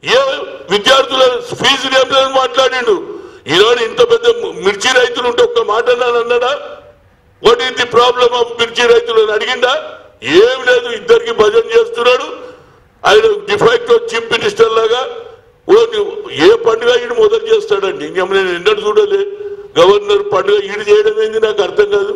ఏ విద్యార్థుల fee reimbursement మాట్లాడిండు ఈనాడు ఇంత పెద్ద మిర్చి రైతులు ఉంటే ఒక్క మాట అన్నాను అన్నాడా what is the problem of mirchi రైతులు అని అడిగిందా ఏం లేదు ఇద్దరికి భజన చేస్తున్నాడు ఆయన డిఫాక్టో చీఫ్ మినిస్టర్ లాగా ఓ ఏ పండుగ ఈడు మొదలు చేస్తాడండి ఇంకేం నేను ఎన్నడూ చూడలే గవర్నర్ పండుగ ఈడు చేయడం ఏంది నాకు అర్థం కాదు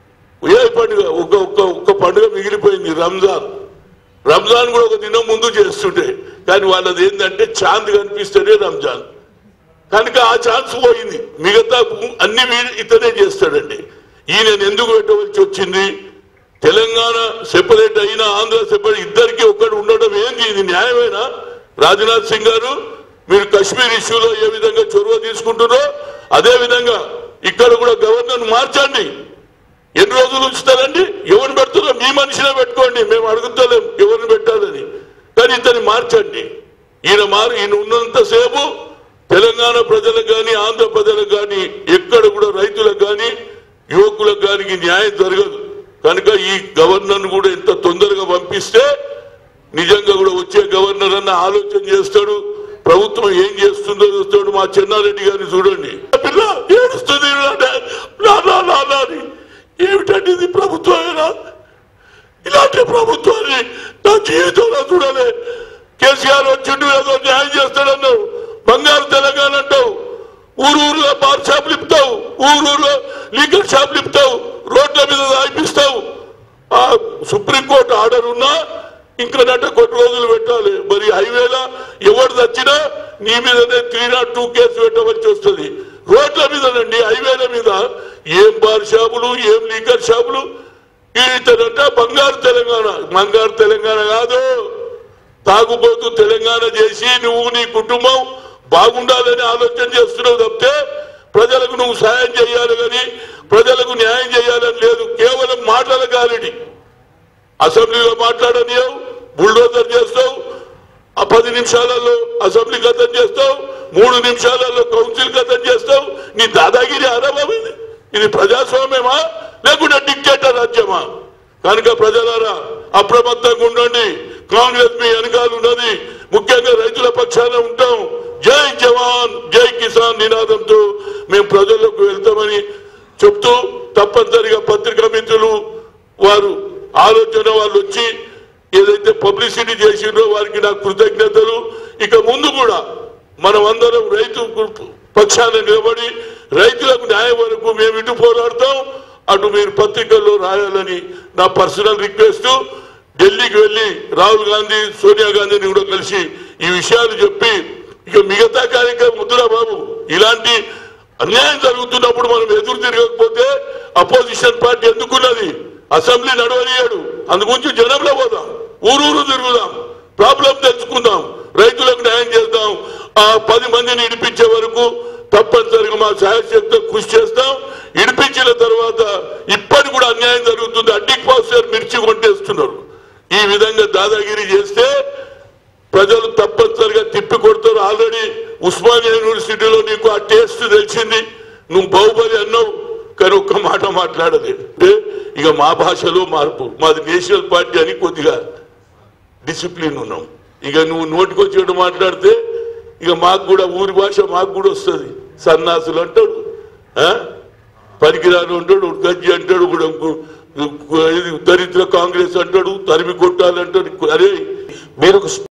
ఏ పండుగ ఒక ఒక్క ఒక్క పండుగ మిగిలిపోయింది రంజాన్ రంజాన్ కూడా ఒక దినం ముందు చేస్తుంటే కానీ వాళ్ళది ఏంటంటే చాంద్ కనిపిస్తేనే రంజాన్ కనుక ఆ ఛాన్స్ పోయింది మిగతా అన్ని వీడు ఇతనే చేస్తాడండి ఈయన ఎందుకు పెట్టవలసి వచ్చింది తెలంగాణ సెపరేట్ అయినా ఆంధ్ర సెపరేట్ ఇద్దరికి ఒక్కడు ఉండడం ఏంది ఇది న్యాయమేనా రాజ్నాథ్ సింగ్ గారు మీరు కశ్మీర్ ఇష్యూలో ఏ విధంగా చొరవ తీసుకుంటున్నారో అదే విధంగా ఇక్కడ కూడా గవర్నర్ మార్చండి ఎన్ని రోజులు ఉంచుతారండి ఎవరిని పెడుతున్నా మీ మనిషినే పెట్టుకోండి మేము అడుగుతలేం ఎవరిని పెట్టాలని కానీ ఇతన్ని మార్చండి ఈయన మారు ఈయన ఉన్నంతసేపు తెలంగాణ ప్రజలకు కానీ ఆంధ్ర ప్రజలకు కానీ ఎక్కడ కూడా రైతులకు కానీ యువకులకు కానీ ఈ న్యాయం జరగదు కనుక ఈ గవర్నర్ కూడా ఎంత తొందరగా పంపిస్తే నిజంగా కూడా వచ్చే గవర్నర్ అన్న ఆలోచన చేస్తాడు ప్రభుత్వం ఏం చేస్తుందో చూస్తాడు మా చెన్నారెడ్డి గారిని చూడండి పిల్ల ఏడుస్తుంది నానా నానా అని ఏమిటండి ఇది ప్రభుత్వమేనా ఇలాంటి ప్రభుత్వాన్ని నా జీవితంలో చూడలే కేసీఆర్ వచ్చిండు ఏదో న్యాయం చేస్తాడన్నావు బంగారు తెలంగాణ అంటావు ఊరు ఊరులో బార్ షాపులు ఇప్పుతావు ఊరు ఊరులో లీగల్ షాపులు ఇప్పుతావు రోడ్ల మీద రాయిపిస్తావు ఆ సుప్రీంకోర్టు ఆర్డర్ ఉన్నా ఇంకా నట కొద్ది రోజులు పెట్టాలి మరి హైవేలా ఎవరు తెచ్చినా నీ మీదనే త్రీ నాట్ టూ కేసు పెట్టవలసి వస్తుంది రోడ్ల మీదనండి హైవేల మీద ఏం బార్ షాపులు ఏం లీగల్ షాపులు ఇతనంట బంగారు తెలంగాణ బంగారు తెలంగాణ కాదు తాగుబోతు తెలంగాణ చేసి నువ్వు నీ కుటుంబం బాగుండాలని ఆలోచన చేస్తున్నావు తప్పితే ప్రజలకు నువ్వు సాయం చేయాలి కానీ ప్రజలకు న్యాయం చేయాలని లేదు కేవలం మాటల గాలిడి అసెంబ్లీలో మాట్లాడనియవు బుల్డోజర్ చేస్తావు ఆ పది నిమిషాలలో అసెంబ్లీ గతం చేస్తావు మూడు నిమిషాలలో కౌన్సిల్ గతం చేస్తావు నీ దాదాగిరి ఆరామం ఇది ఇది ప్రజాస్వామ్యమా లేకుంటే డిక్టేటర్ రాజ్యమా కనుక ప్రజలారా అప్రమత్తంగా ఉండండి కాంగ్రెస్ మీ వెనకాల ఉన్నది ముఖ్యంగా రైతుల పక్షాన ఉంటాం జై జవాన్ జై కిసాన్ నినాదంతో మేము ప్రజలకు వెళ్తామని చెప్తూ తప్పనిసరిగా పత్రికా మిత్రులు వారు ఆలోచన వాళ్ళు వచ్చి ఏదైతే పబ్లిసిటీ చేసిండ్రో వారికి నా కృతజ్ఞతలు ఇక ముందు కూడా మనం అందరం రైతు పక్షాన నిలబడి రైతులకు న్యాయం వరకు మేము ఇటు పోరాడతాం అటు మీరు పత్రికల్లో రాయాలని నా పర్సనల్ రిక్వెస్ట్ ఢిల్లీకి వెళ్ళి రాహుల్ గాంధీ సోనియా గాంధీని కూడా కలిసి ఈ విషయాలు చెప్పి ఇక మిగతా కార్యక్రమం వద్దురా బాబు ఇలాంటి అన్యాయం జరుగుతున్నప్పుడు మనం ఎదురు తిరగకపోతే అపోజిషన్ పార్టీ ఎందుకున్నది అసెంబ్లీ నడవనియాడు అందుగురించి జనంలో పోదాం ఊరూరు తిరుగుదాం ప్రాబ్లం తెలుసుకుందాం రైతులకు న్యాయం చేద్దాం ఆ పది మందిని ఇడిపించే వరకు తప్పనిసరిగా మా శాయశక్తితో కృషి చేస్తాం ఇడిపించిన తర్వాత ఇప్పటి కూడా అన్యాయం జరుగుతుంది అడ్డికి పాస్తారు మిర్చి కొంటేస్తున్నారు ఈ విధంగా దాదాగిరి చేస్తే ప్రజలు తప్పనిసరిగా తిప్పి కొడతారు ఆల్రెడీ ఉస్మానియా యూనివర్సిటీలో నీకు ఆ టేస్ట్ తెలిసింది నువ్వు బాహుబలి అన్నావు కానీ ఒక్క మాట మాట్లాడదు అంటే ఇక మా భాషలో మార్పు మాది నేషనల్ పార్టీ అని కొద్దిగా డిసిప్లిన్ ఉన్నాం ఇక నువ్వు నోటికొచ్చేట్టు మాట్లాడితే ఇక మాకు కూడా ఊరి భాష మాకు కూడా వస్తుంది సన్నాసులు అంటాడు ఆ? పనికిరాను అంటాడు గజ్జి అంటాడు కూడా ఇది దరిద్ర కాంగ్రెస్ అంటాడు తరిమి కొట్టాలంటాడు అరే మీరు